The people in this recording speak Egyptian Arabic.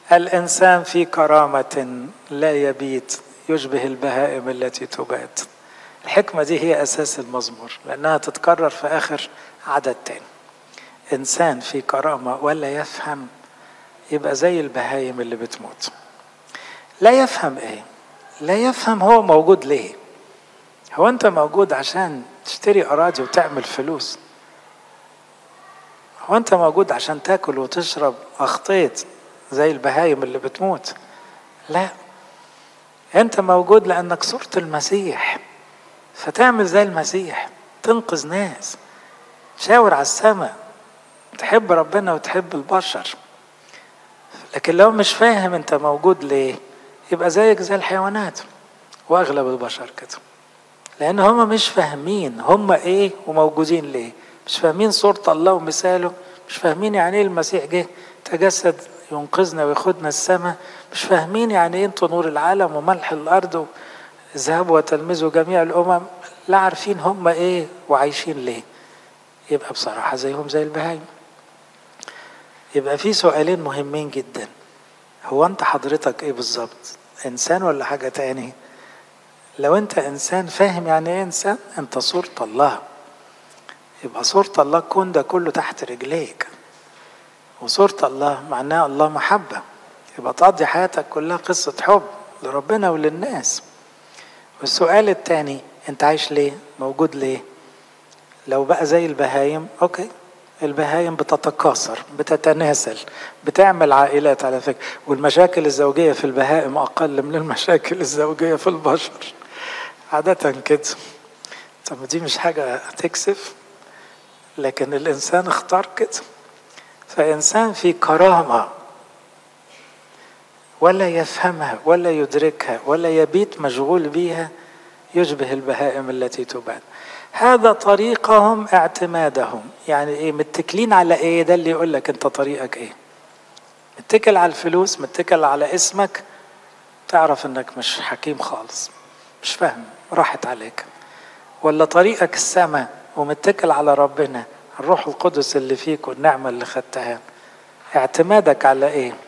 الإنسان في كرامة لا يبيت يشبه البهائم التي تبات الحكمة دي هي أساس المزمور لأنها تتكرر في آخر عدد تاني إنسان في كرامة ولا يفهم يبقى زي البهايم اللي بتموت لا يفهم إيه لا يفهم هو موجود ليه هو أنت موجود عشان تشتري أراضي وتعمل فلوس هو أنت موجود عشان تاكل وتشرب أخطيت زي البهايم اللي بتموت لا أنت موجود لأنك صورة المسيح فتعمل زي المسيح تنقذ ناس تشاور على السماء تحب ربنا وتحب البشر لكن لو مش فاهم انت موجود ليه يبقى زيك زي الحيوانات واغلب البشر كده لان هم مش فاهمين هم ايه وموجودين ليه مش فاهمين صورة الله ومثاله مش فاهمين يعني ايه المسيح جه تجسد ينقذنا وياخدنا السماء مش فاهمين يعني ايه انتوا نور العالم وملح الارض اذهبوا وتلمذوا جميع الامم لا عارفين هم ايه وعايشين ليه يبقى بصراحة زيهم زي البهايم يبقى في سؤالين مهمين جدا هو انت حضرتك ايه بالظبط انسان ولا حاجة تاني لو انت انسان فاهم يعني ايه انسان انت صورة الله يبقى صورة الله الكون ده كله تحت رجليك وصورة الله معناها الله محبة يبقى تقضي حياتك كلها قصة حب لربنا وللناس والسؤال التاني انت عايش ليه موجود ليه لو بقى زي البهايم اوكي البهايم بتتكاثر بتتناسل بتعمل عائلات على فكرة والمشاكل الزوجية في البهائم أقل من المشاكل الزوجية في البشر عادة كده طب دي مش حاجة تكسف لكن الإنسان اختار كده فإنسان في كرامة ولا يفهمها ولا يدركها ولا يبيت مشغول بيها يشبه البهائم التي تباد هذا طريقهم اعتمادهم يعني ايه متكلين على ايه ده اللي يقول لك انت طريقك ايه متكل على الفلوس متكل على اسمك تعرف انك مش حكيم خالص مش فاهم راحت عليك ولا طريقك السماء ومتكل على ربنا الروح القدس اللي فيك والنعمة اللي خدتها اعتمادك على ايه